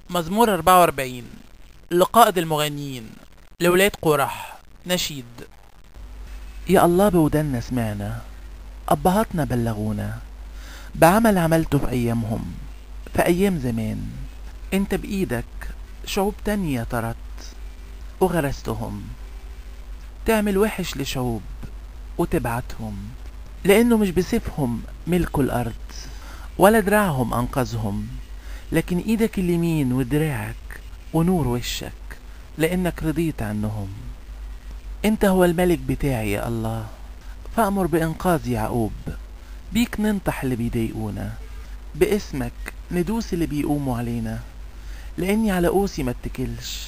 مزمور 44 لقائد المغنيين لولاد قرح نشيد يا الله بودنا سمعنا أبهاتنا بلغونا بعمل عملته في أيامهم في أيام زمان أنت بإيدك شعوب تانية طرت وغرستهم تعمل وحش لشعوب وتبعتهم لأنه مش بسيفهم ملكوا الأرض ولا دراعهم أنقذهم لكن إيدك اليمين ودراعك ونور وشك لأنك رضيت عنهم أنت هو الملك بتاعي يا الله فأمر بإنقاذ يعقوب بيك ننطح اللي بيضايقونا باسمك ندوس اللي بيقوموا علينا لأني على قوسي ما اتكلش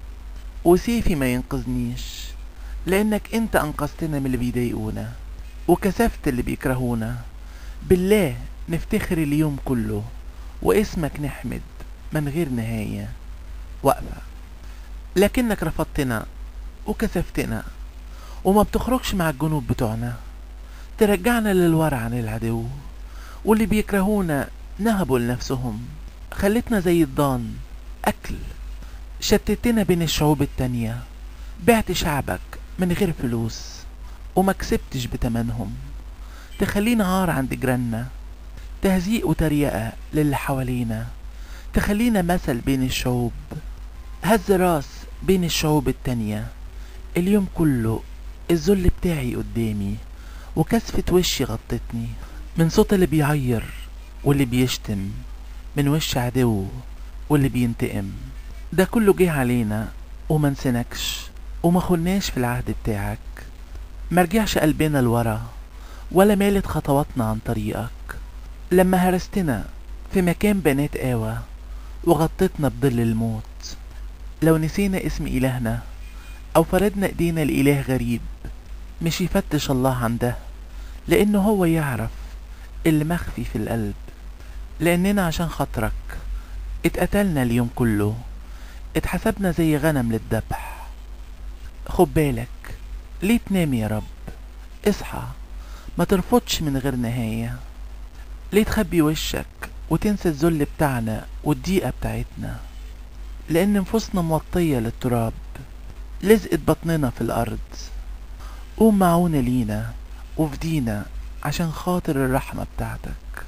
وسيفي ما ينقذنيش لأنك أنت أنقذتنا من اللي بيضايقونا وكسفت اللي بيكرهونا بالله نفتخر اليوم كله واسمك نحمد من غير نهاية وقفة لكنك رفضتنا وكسفتنا وما بتخرجش مع الجنود بتوعنا ترجعنا للورع عن العدو واللي بيكرهونا نهبوا لنفسهم خلتنا زي الضان أكل شتتنا بين الشعوب التانية بعت شعبك من غير فلوس وما كسبتش بتمنهم تخلينا عار عند جيراننا تهزيء وتريقة للي حوالينا تخلينا مثل بين الشعوب هز راس بين الشعوب التانية اليوم كله الذل بتاعي قدامي وكسفة وشي غطتني من صوت اللي بيعير واللي بيشتم من وش عدو واللي بينتقم ده كله جه علينا وما نسنكش وما خلناش في العهد بتاعك مرجعش قلبنا لورا ولا مالت خطواتنا عن طريقك لما هرستنا في مكان بنات قاوة وغطتنا بظل الموت لو نسينا اسم إلهنا أو فردنا إيدينا لإله غريب مش يفتش الله عن ده لأنه هو يعرف اللي مخفي في القلب لأننا عشان خاطرك اتقتلنا اليوم كله اتحسبنا زي غنم للذبح خد بالك ليه تنام يا رب اصحى ما ترفضش من غير نهاية ليه تخبي وشك وتنسى الذل بتاعنا والضيقة بتاعتنا لأن نفوسنا موطية للتراب لزقت بطننا في الأرض قوم معونا لينا وفدينا عشان خاطر الرحمة بتاعتك